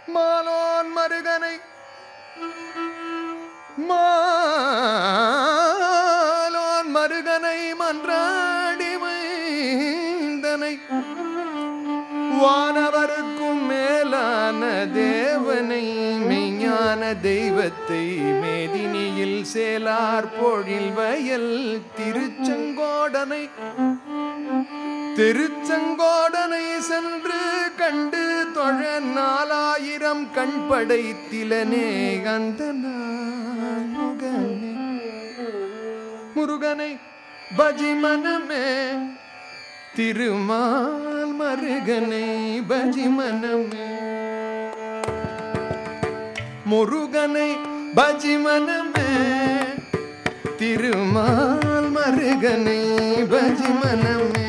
மாலோன் மருகனை மாலோன் மருகனை மன்றாடி மைந்தனை வானவருக்கும் மேலான தேவனை மெய்ஞான தெய்வத்தை மேதினியில் சேலார் பொழில் வயல் திருச்செங்கோடனை திருச்செங்கோடனை சென்று கண்டு தொழ நாலாயிரம் கண் படைத்திலனே அந்த நான் முகனே முருகனை பஜி மனமே திருமால் மருகனை பஜி மனமே முருகனை பஜி மனமே திருமால் மருகனை பஜி மனமே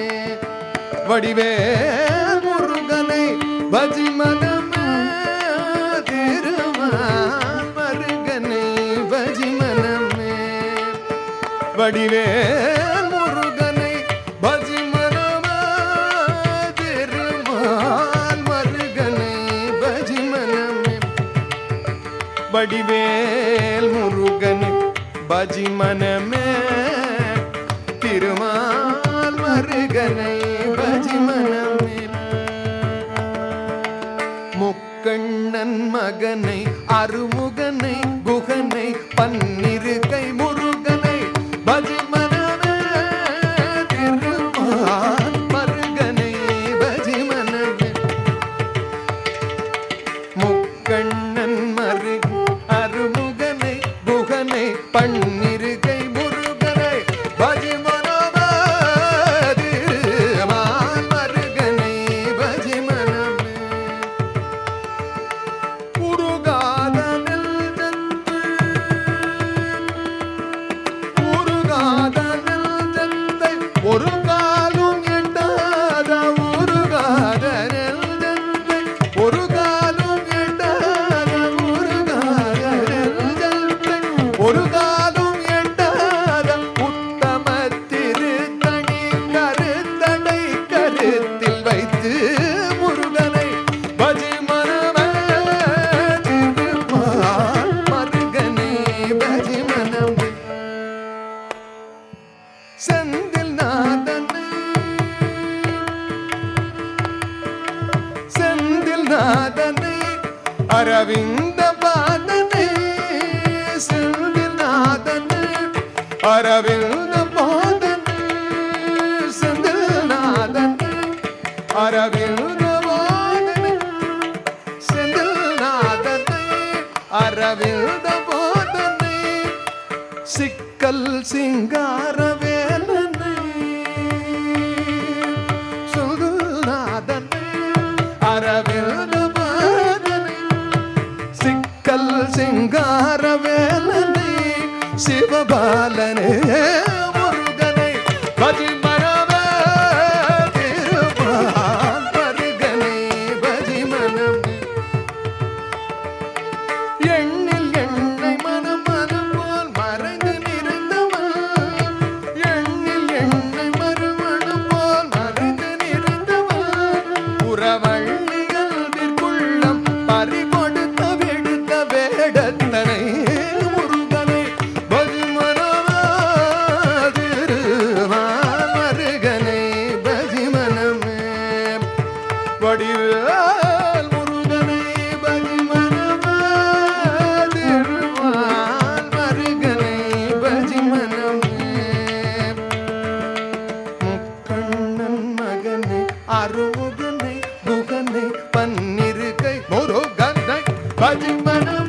வடிவேல் முருகனை பஜி மனமே திருமால் மருகனை பஜி மனமே வடிவேல் முருகனை பஜி மனமே திருமால் மருகனை பஜி மனமே வடிவேல் முருகனை பஜி மனமே திருமால் மருகனை பஜி மனமே முக்கண்ணன் மகனை அருமுகனை குகனை பன்னிரு கை முருகனை பஜி மனமே திருமால் மருகனை பஜி மனமே முக்கண்ணன் மரு அருமுகனை குகனை பன்னிருகை முருகனை பஜிமனமான் மருகனை பஜிமனமே உருகாத நெல்தத்து உருகாத நெல்தத்தை ஒரு காலும் எட்டாத உருகாத நெல்தத்தை ஒரு காலும் எட்டாத உருகாத நெல்தத்தை ஒரு காலும் எட்டாத உத்தம திருத்தணி கருத்தடை கருத்தில் வைத்து முருகனை பஜிமனமே திருமால் மருகனே பஜிமனமே செந்தில் நாதனை செந்தில் நாதனை அரவிந்த பாதனை செந்தில் நாதனை அரவிந்த பாதனை செந்தில் நாதனை அரவிந்த பாதனை செந்தில் நாதனை அரவிந்த போதனை சிக்கல் சிங்கார வேலனை சுகுநாதனை அரவிந்த போதனை சிக்கல் சிங்கார வேலனை சிவபாலனே முருகனை பஜிமனமே திருமால் மருகனை பஜிமனமே எண்ணில் எண்ணெய் மனம் மனம் போல் மறைந்து நிறைந்தவன் எண்ணில் எண்ணெய் மறுமணம் போல் மறைந்து நிறைந்தவன் புறவள்ளிகள் விற்குள்ளம் பறிகொடுத்த வெடுத்த வேடத்தனை முருகனை பஜிமனமா திருமால் மருகனை பஜிமனமே வடிவேல் முருகனை பஜிமனமே திருமால் மருகனை பஜிமனமே முக்கண்ணன் மகனை அருமுகனை குகனை பன்னிருகை முருகனை பஜிமனமே